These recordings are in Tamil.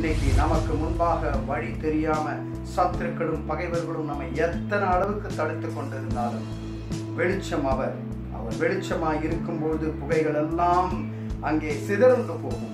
இன்னைக்கு நமக்கு முன்பாக வழி தெரியாம சத்துருக்களும் பகைவர்களும் நம்மை எத்தனை அளவுக்கு தடுத்து கொண்டிருந்தாலும் வெளிச்சம் அவர் அவர் வெளிச்சமாய் இருக்கும்போது புகைகள் எல்லாம் அங்கே சிதறந்து போகும்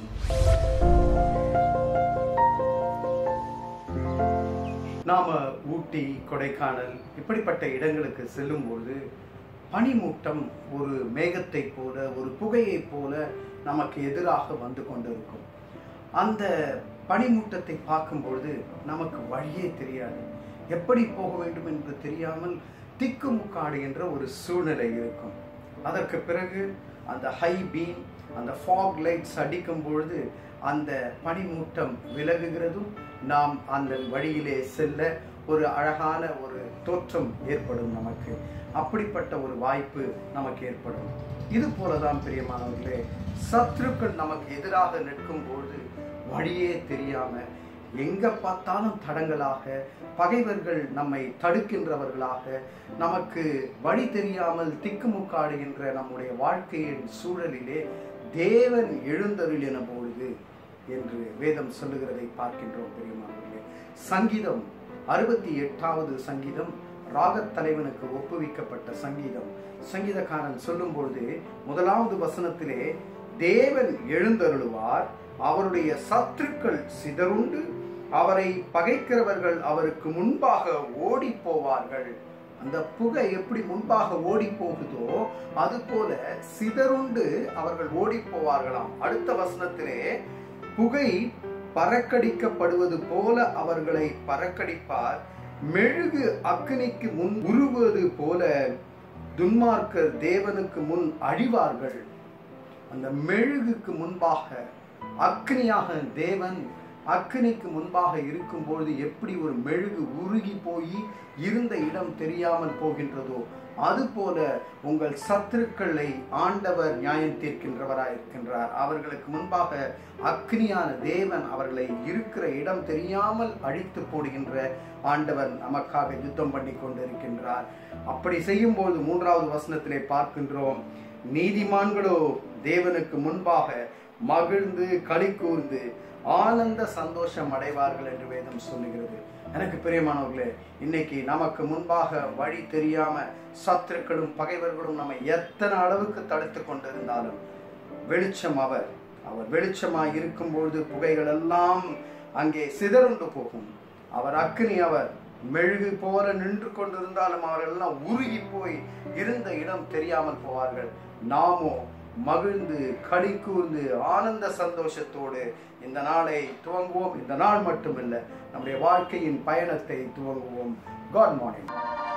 நாம ஊட்டி கொடைக்கானல் இப்படிப்பட்ட இடங்களுக்கு செல்லும்போது பனிமூட்டம் ஒரு மேகத்தை போல ஒரு புகையை போல நமக்கு எதிராக வந்து கொண்டிருக்கும் அந்த பனிமூட்டத்தை பார்க்கும்பொழுது நமக்கு வழியே தெரியாது எப்படி போக வேண்டும் என்று தெரியாமல் திக்குமுக்காடு என்ற ஒரு சூழ்நிலை இருக்கும் அதற்கு பிறகு அந்த ஹை பீம் அந்த ஃபாக் லைட்ஸ் அடிக்கும் பொழுது அந்த பனிமூட்டம் விலகுகிறதும் நாம் அந்த வழியிலே செல்ல ஒரு அழகான ஒரு தோற்றம் ஏற்படும் நமக்கு அப்படிப்பட்ட ஒரு வாய்ப்பு நமக்கு ஏற்படும் இது போலதான் பிரியமானவர்களே சத்ருக்கள் நமக்கு எதிராக நிற்கும் பொழுது வழியே தெரியாம எங்க பார்த்தாலும் தடங்களாக பகைவர்கள் நம்மை தடுக்கின்றவர்களாக நமக்கு வழி தெரியாமல் திக்குமுக்காடுகின்ற நம்முடைய வாழ்க்கையின் சூழலிலே தேவன் எழுந்தருளின பொழுது என்று வேதம் சொல்லுகிறதை பார்க்கின்றோம் பெரியமானவர்களே சங்கீதம் அறுபத்தி எட்டாவது சங்கீதம் ராகத் தலைவனுக்கு ஒப்புவிக்கப்பட்ட சங்கீதம் சங்கீதக்காரன் சொல்லும் பொழுது முதலாவது வசனத்திலே தேவன் எழுந்தருளுவார் அவருடைய சத்துருக்கள் சிதறுண்டு அவரை பகைக்கிறவர்கள் அவருக்கு முன்பாக ஓடி போவார்கள் அந்த புகை எப்படி முன்பாக ஓடி போகுதோ அது போல சிதறுண்டு அவர்கள் ஓடி போவார்களாம் அடுத்த வசனத்திலே புகை பறக்கடிக்கப்படுவது போல அவர்களை பறக்கடிப்பார் மெழுகு அக்னிக்கு முன் உருவது போல துன்மார்க்கர் தேவனுக்கு முன் அழிவார்கள் அந்த மெழுகுக்கு முன்பாக அக்னியாக தேவன் அக்னிக்கு முன்பாக இருக்கும்பொழுது எப்படி ஒரு மெழுகு உருகி போய் இருந்த இடம் தெரியாமல் போகின்றதோ அதுபோல உங்கள் சத்துருக்களை ஆண்டவர் நியாயம் தீர்க்கின்றவராயிருக்கின்றார் அவர்களுக்கு முன்பாக அக்னியான தேவன் அவர்களை இருக்கிற இடம் தெரியாமல் அழித்து போடுகின்ற ஆண்டவர் நமக்காக யுத்தம் பண்ணி கொண்டிருக்கின்றார் அப்படி செய்யும்போது மூன்றாவது வசனத்திலே பார்க்கின்றோம் நீதிமான்களோ தேவனுக்கு முன்பாக மகிழ்ந்து களி கூர்ந்து ஆனந்த சந்தோஷம் அடைவார்கள் என்று வேதம் சொல்லுகிறது எனக்கு பிரியமானவர்களே இன்னைக்கு நமக்கு முன்பாக வழி தெரியாம சத்துருக்களும் பகைவர்களும் நம்மை எத்தனை அளவுக்கு தடுத்து கொண்டிருந்தாலும் வெளிச்சம் அவர் அவர் வெளிச்சமாய் இருக்கும்பொழுது புகைகள் எல்லாம் அங்கே சிதறுண்டு போகும் அவர் அக்னி அவர் மெழுகு போல நின்று கொண்டிருந்தாலும் அவர்கள் எல்லாம் உருகி போய் இருந்த இடம் தெரியாமல் போவார்கள் நாமோ மகிழ்ந்து களி கூர்ந்து ஆனந்த சந்தோஷத்தோடு இந்த நாளை துவங்குவோம் இந்த நாள் மட்டுமில்லை நம்முடைய வாழ்க்கையின் பயணத்தை துவங்குவோம் காட் மார்னிங்